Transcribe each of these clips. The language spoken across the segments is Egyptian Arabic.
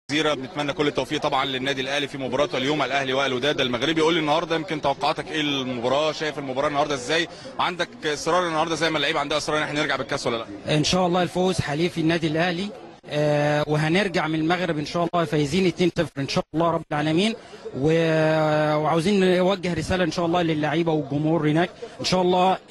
الجزيره بنتمنى كل التوفيق طبعا للنادي الاهلي في مباراته اليوم الاهلي والوداد المغربي قول لي النهارده يمكن توقعاتك ايه المباراه شايف المباراه النهارده ازاي وعندك اصرار النهارده زي ما اللعيبه عندها اصرار ان احنا نرجع بالكاس ولا لا ان شاء الله الفوز حليف النادي الاهلي آه وهنرجع من المغرب ان شاء الله فايزين 2-0 ان شاء الله رب العالمين و- وعاوزين نوجه رساله ان شاء الله للعيبه والجمهور هناك ان شاء الله آه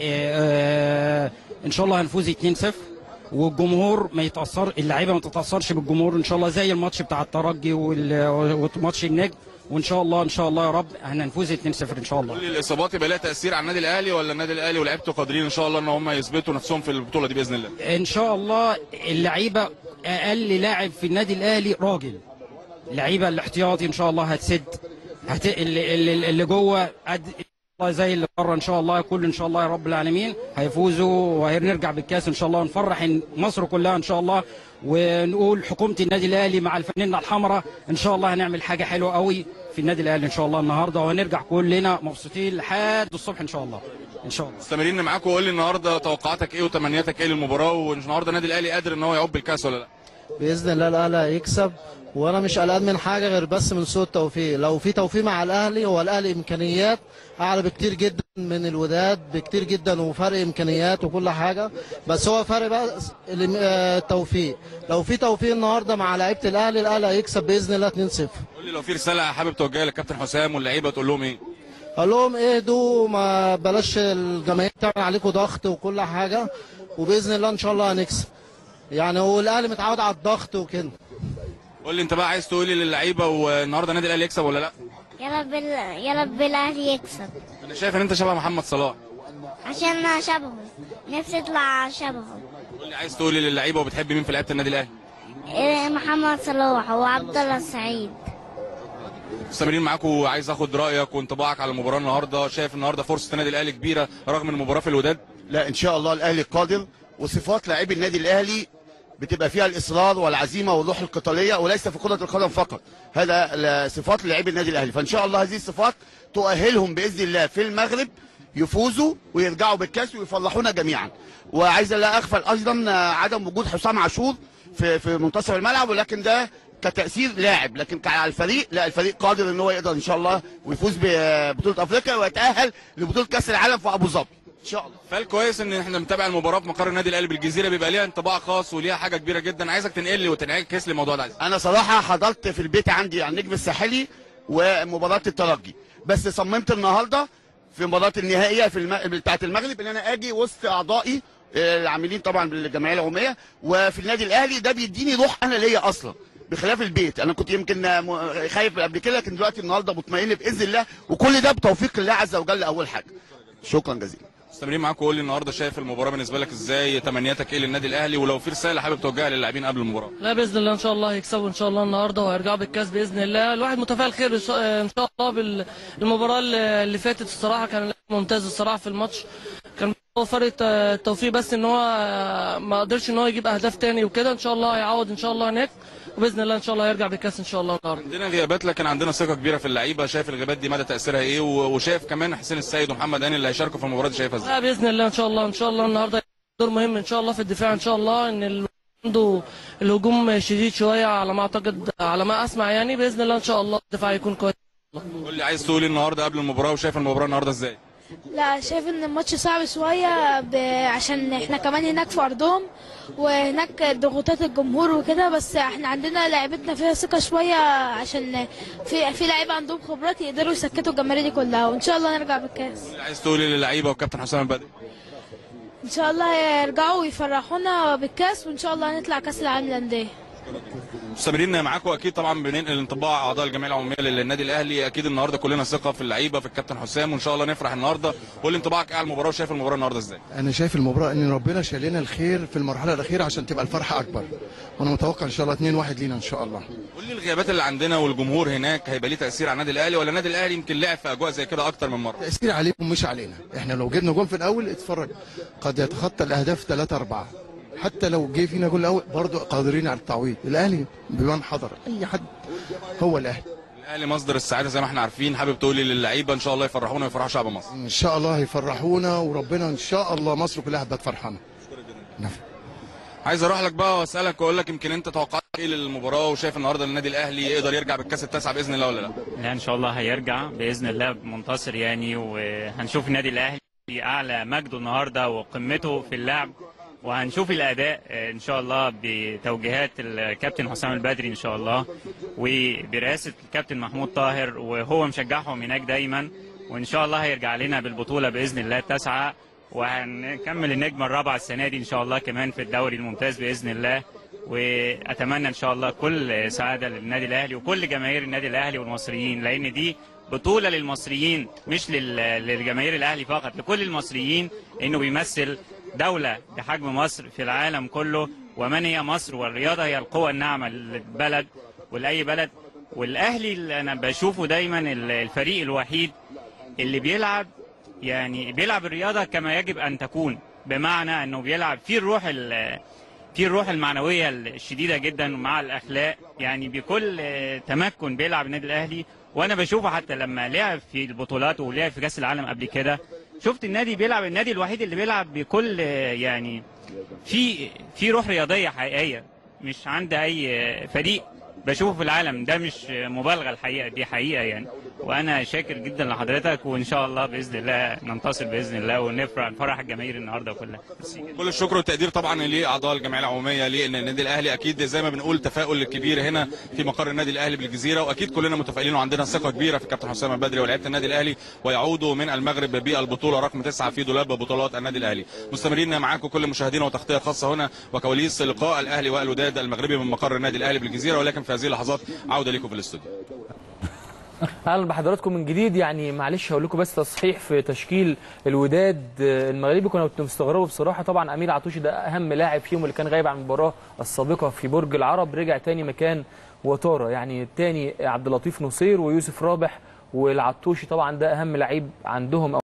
آه ان شاء الله هنفوز 2-0 والجمهور ما يتاثر اللعيبه ما تتاثرش بالجمهور ان شاء الله زي الماتش بتاع الترجي وال- وماتش النجم وان شاء الله ان شاء الله يا رب هنفوز 2-0 ان شاء الله قول لي الاصابات يبقى لها تاثير على النادي الاهلي ولا النادي الاهلي ولاعيبته قادرين ان شاء الله ان هم يثبتوا نفسهم في البطوله دي باذن الله ان شاء الله اللعيبه اقل لاعب في النادي الاهلي راجل اللعيبه الاحتياطي ان شاء الله هتسد هت... اللي, اللي, اللي جوه قد الله زي اللي بره ان شاء الله كل ان شاء الله يا رب العالمين هيفوزوا وهنرجع بالكاس ان شاء الله ونفرح مصر كلها ان شاء الله ونقول حكومه النادي الاهلي مع الفانله الحمراء ان شاء الله هنعمل حاجه حلوه قوي في النادي الاهلي ان شاء الله النهارده وهنرجع كلنا مبسوطين لحد الصبح ان شاء الله ان شاء الله مستمرين معاك وقول لي النهارده توقعاتك ايه وتمنياتك ايه للمباراه والنهارده النادي الاهلي قادر ان هو يعوب بالكاس ولا لا باذن الله الاهلي هيكسب وانا مش قلقان من حاجه غير بس من سوء التوفيق لو في توفيق مع الاهلي هو الاهلي امكانيات اعلى بكتير جدا من الوداد بكتير جدا وفرق امكانيات وكل حاجه بس هو فرق بقى الام- آه، التوفيق لو في توفيق النهارده مع لعيبه الاهلي الاهلي هيكسب باذن الله 2-0 قول لي لو في رساله حابب توجهها للكابتن حسام واللعيبه تقول لهم ايه قال لهم اهدوا ما بلاش الجماهير تعمل عليكم ضغط وكل حاجه وباذن الله ان شاء الله هنكسب يعني هو الاهلي متعود على الضغط وكده قول لي انت بقى عايز تقول لي للعيبه والنهارده النادي الاهلي يكسب ولا لا يا رب ال... يا رب الاهلي يكسب انا شايف ان انت شبه محمد صلاح عشان شبهه نفسي اطلع شبهه قول لي عايز تقول لي للعيبه وبتحب مين في لعيبه النادي الاهلي إيه، محمد صلاح وعبد الله السعيد مستمرين معاكم وعايز اخد رايك وانطباعك على المباراه النهارده شايف النهارده فرصه النادي الاهلي كبيره رغم المباراه في الوداد لا ان شاء الله الاهلي قادر وصفات لاعبي النادي الاهلي بتبقى فيها الاصرار والعزيمه والروح القتاليه وليس في كره القدم فقط هذا ل- صفات لاعبي النادي الاهلي فان شاء الله هذه الصفات تؤهلهم باذن الله في المغرب يفوزوا ويرجعوا بالكاس ويفرحونا جميعا وعايز لا اغفل ايضا عدم وجود حسام عاشور في في منتصف الملعب ولكن ده كتاثير لاعب لكن على الفريق لا الفريق قادر ان هو يقدر ان شاء الله ويفوز ببطوله افريقيا ويتاهل لبطوله كاس العالم في ابو ظبي ان شاء الله فالكويس ان احنا بنتابع المباراه في مقر النادي الاهلي بالجزيره بيبقى ليها انطباع خاص وليها حاجه كبيره جدا عايزك تنقل لي وتنعكس لي الموضوع ده انا صراحه حضرت في البيت عندي على النجم الساحلي ومباراه الترجي بس صممت النهارده في مباراه النهائيه في الم... بتاعه المغرب ان انا اجي وسط اعضائي آه، العاملين طبعا بالجمعيه العموميه وفي النادي الاهلي ده بيديني روح انا ليا اصلا بخلاف البيت انا كنت يمكن آه، م- خايف قبل كده لكن دلوقتي النهارده مطمئن باذن الله وكل ده بتوفيق الله عز وجل اول حاجه شكرا جزيلا مستمرين معاكم قول لي النهارده شايف المباراه بالنسبه لك ازاي تمنياتك ايه للنادي الاهلي ولو في رساله حابب توجهها للاعبين قبل المباراه لا باذن الله ان شاء الله هيكسبوا ان شاء الله النهارده وهيرجعوا بالكاس باذن الله الواحد متفائل خير ان شاء إن شاء الله بالمباراه اللي اللي فاتت الصراحه كان لاعب ممتاز الصراحه في الماتش كان هو فرق التوفيق بس ان هو ما قدرش ان هو يجيب اهداف تاني وكده ان شاء الله هيعوض ان شاء الله هناك وباذن الله ان شاء الله هيرجع بالكاس ان شاء الله النهارده عندنا غيابات لكن عندنا ثقه كبيره في اللعيبه شايف الغيابات دي مدى تاثيرها ايه و- وشايف كمان حسين السيد ومحمد هاني اللي هيشاركوا في المباراه دي شايفها ازاي لا باذن الله ان شاء الله ان شاء الله النهارده دور مهم ان شاء الله في الدفاع ان شاء الله ان ال- عنده الهجوم شديد شويه على ما اعتقد على ما اسمع يعني باذن الله ان شاء الله الدفاع يكون كويس قول لي عايز تقول إيه النهارده قبل المباراه وشايف المباراه النهارده ازاي لا شايف ان الماتش صعب شويه ب... عشان احنا كمان هناك في ارضهم وهناك ضغوطات الجمهور وكده بس احنا عندنا لعيبتنا فيها ثقه شويه عشان في في لعيبه عندهم خبرات يقدروا يسكتوا الجماهير دي كلها وان شاء الله نرجع بالكاس قول لي عايز تقول إيه للعيبه والكابتن حسام البدري ان شاء الله يرجعوا ويفرحونا بالكاس وان شاء الله نطلع كاس العالم للانديه مستمرين معاكم اكيد طبعا بننقل انطباع اعضاء الجمعيه العموميه للنادي الاهلي اكيد النهارده كلنا ثقه في اللعيبه في الكابتن حسام وان شاء الله نفرح النهارده قول لي انطباعك ايه على المباراه وشايف المباراه النهارده ازاي انا شايف المباراه ان ربنا شال لنا الخير في المرحله الاخيره عشان تبقى الفرحه اكبر وانا متوقع ان شاء الله 2 1 لينا ان شاء الله قول لي الغيابات اللي عندنا والجمهور هناك هيبقى ليه تاثير على النادي الاهلي ولا النادي الاهلي يمكن لعب في اجواء زي كده اكتر من مره تاثير عليهم مش علينا احنا لو جبنا جول في الاول اتفرج قد يتخطى الاهداف 3 4 حتى لو جه فينا جول الاول برضه قادرين على التعويض الاهلي بمن حضر اي حد هو الاهلي الاهلي مصدر السعاده زي ما احنا عارفين حابب تقول لي للعيبه ان شاء الله يفرحونا ويفرحوا شعب مصر ان شاء الله هيفرحونا وربنا ان شاء الله مصر كلها هتبقى فرحانه نعم. عايز اروح لك بقى واسالك واقول لك يمكن انت توقعت ايه للمباراه وشايف النهارده النادي الاهلي يقدر يرجع بالكاس التاسعه باذن الله ولا لا لا ان شاء الله هيرجع باذن الله منتصر يعني وهنشوف النادي الاهلي اعلى مجده النهارده وقمته في اللعب وهنشوف الاداء آه، ان شاء الله بتوجيهات الكابتن حسام البدري ان شاء الله وبرئاسه الكابتن محمود طاهر وهو مشجعهم هناك دايما وان شاء الله هيرجع لنا بالبطوله باذن الله التاسعه وهنكمل النجمه الرابعه السنه دي ان شاء الله كمان في الدوري الممتاز باذن الله واتمنى ان شاء الله كل سعاده للنادي الاهلي وكل جماهير النادي الاهلي والمصريين لان دي بطوله للمصريين مش لل- للجماهير الاهلي فقط لكل المصريين انه بيمثل دوله بحجم مصر في العالم كله ومن هي مصر والرياضه هي القوه الناعمه للبلد ولاي بلد والاهلي اللي انا بشوفه دايما ال- الفريق الوحيد اللي بيلعب يعني بيلعب الرياضه كما يجب ان تكون بمعنى انه بيلعب في الروح ال- في الروح المعنويه الشديده جدا مع الاخلاق يعني بكل آه، تمكن بيلعب النادي الاهلي وانا بشوفه حتى لما لعب في البطولات ولعب في كاس العالم قبل كده شفت النادي بيلعب النادي الوحيد اللي بيلعب بكل آه، يعني في في روح رياضيه حقيقيه مش عند اي آه، فريق بشوفه في العالم ده مش آه، مبالغه الحقيقه دي حقيقه يعني وانا شاكر جدا لحضرتك وان شاء الله باذن الله ننتصر باذن الله ونفرح نفرح الجماهير النهارده كلها كل الشكر والتقدير طبعا لاعضاء الجمعيه العموميه لان النادي الاهلي اكيد زي ما بنقول تفاؤل كبير هنا في مقر النادي الاهلي بالجزيره واكيد كلنا متفائلين وعندنا ثقه كبيره في كابتن حسام البدري ولاعيبه النادي الاهلي ويعودوا من المغرب بالبطوله رقم تسعه في دولاب بطولات النادي الاهلي مستمرين معاكم كل مشاهدينا وتغطيه خاصه هنا وكواليس لقاء الاهلي والوداد المغربي من مقر النادي الاهلي بالجزيره ولكن في هذه اللحظات عوده لكم في الاستوديو اهلا بحضراتكم من جديد يعني معلش هقول لكم بس تصحيح في تشكيل الوداد آه، المغربي كنا كنت مستغربه بصراحه طبعا امير عطوشي ده اهم لاعب فيهم اللي كان غايب عن المباراه السابقه في برج العرب رجع تاني مكان وتارا يعني التاني عبد اللطيف نصير ويوسف رابح والعطوشي طبعا ده اهم لعيب عندهم